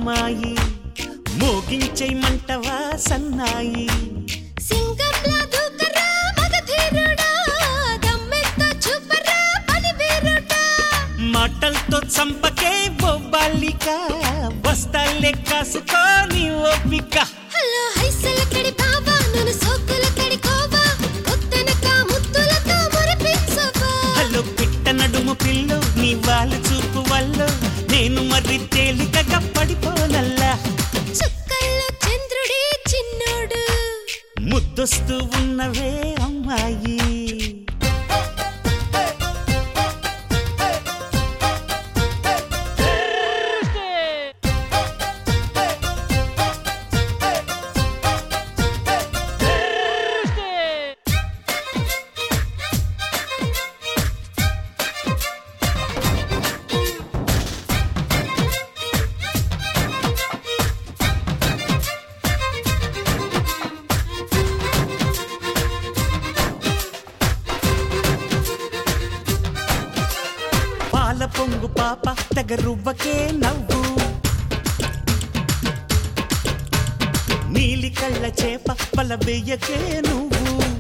అమ్మాయి మోగించేయమంటవా సన్నాయి సింగంలా దూకరా మగధీరుడా దమ్మెత్తో చూపరా పనివీరుడా మాటలతో చంపకే బొబ్బాలిక వస్తాలే కాసుకోని ఓపిక హలో హైసల కడి బావా నన్ను సోకుల కడి కోవా కొత్తనక ముద్దులతో మురిపించవా హలో పిట్ట నడుము పిల్లు నీ వాళ్ళు చూపు వల్ల నేను మరి తేలికగా పడిపోనల్లా చుక్కల్లో చంద్రుడే చిన్నోడు ముద్దొస్తూ ఉన్నవే అమ్మాయి పాల పొంగు పాప తెగ రువ్వకే నవ్వు నీలి కళ్ళ చేప పల వెయ్యకే నువ్వు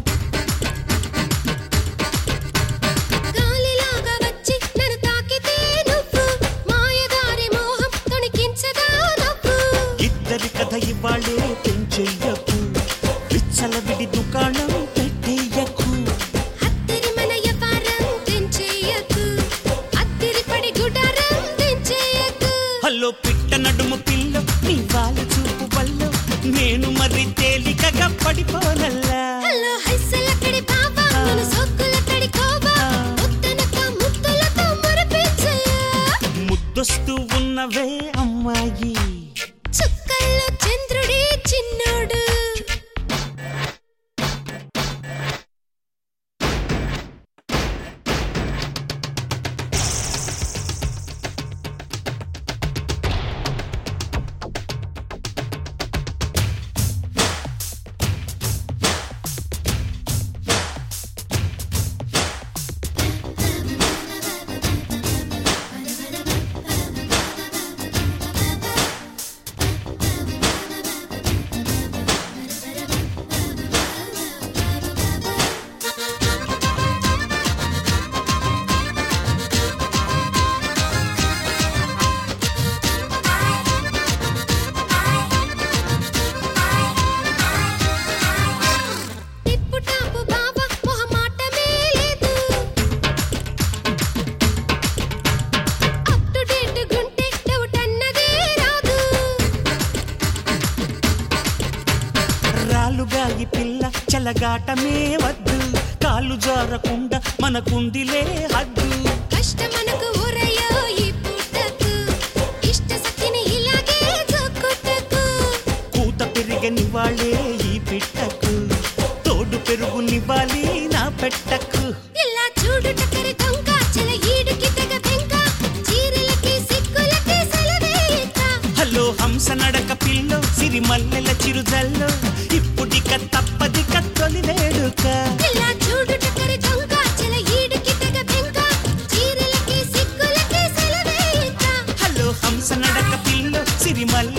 గాలిలాగా వచ్చి నన్ను తాకితే నువ్వు మాయదారి మోహం తొణికించదా నవ్వు ఇద్దరి కథ ఇవాళే పెంచెయ్యకు విచ్చల విడి దుకాణం పెట్టేయకు అత్తిరి మన యవ్వారం తెంచేయకు అత్తిరి పడి గుడారం తెంచేయకు హలో పిట్ట నడుము పిల్ల నీ వాళ్ళ చూపు వల్ల నేను మరి తేలికగా పడిపోనల్లా హలో హైసలక్కడి బావా నన్ను సోకులక్కడి కోవా ముత్తనక ముత్తులతో మురిపించయా ముద్దొస్తూ ఉన్నవే అమ్మాయి చుక్కల్లో చంద్రుడే చిన్నోడు టిప్పు టాపు బావా మొహమాటమే లేదు అప్ టు డేట్ గుంటే డౌట్ అన్నదే రాదు రాలుగాయి పిల్ల చెలగాటమే వద్దు కాలు జారకుండా మనకుందిలే హద్దు కష్టమనకు ఊరయ్యో ఈ పూటకు ఇష్ట సఖిని ఇలాగే జోకుటకు కూత పెరిగని వాళ్ళే ఈ పిట్టకు తోడు పెరుగు నివ్వాలి నా పెట్టకు ఇలా చూడు టక్కరి దొంగ చల ఈడుకి తెగ వెంక చీరలకి సిక్కులకి సెలవేక హలో హంస నడక పిల్లో సిరి మల్లెల చిరుజల్లో ఇప్పుడిక తప్పదిక తొలి వేడుక ఇలా చూడు టక్కరి దొంగ చల ఈడుకి తెగ వెంక చీరలకి సిక్కులకి సెలవేక హలో హంస నడక పిల్లో సిరి మల్లెల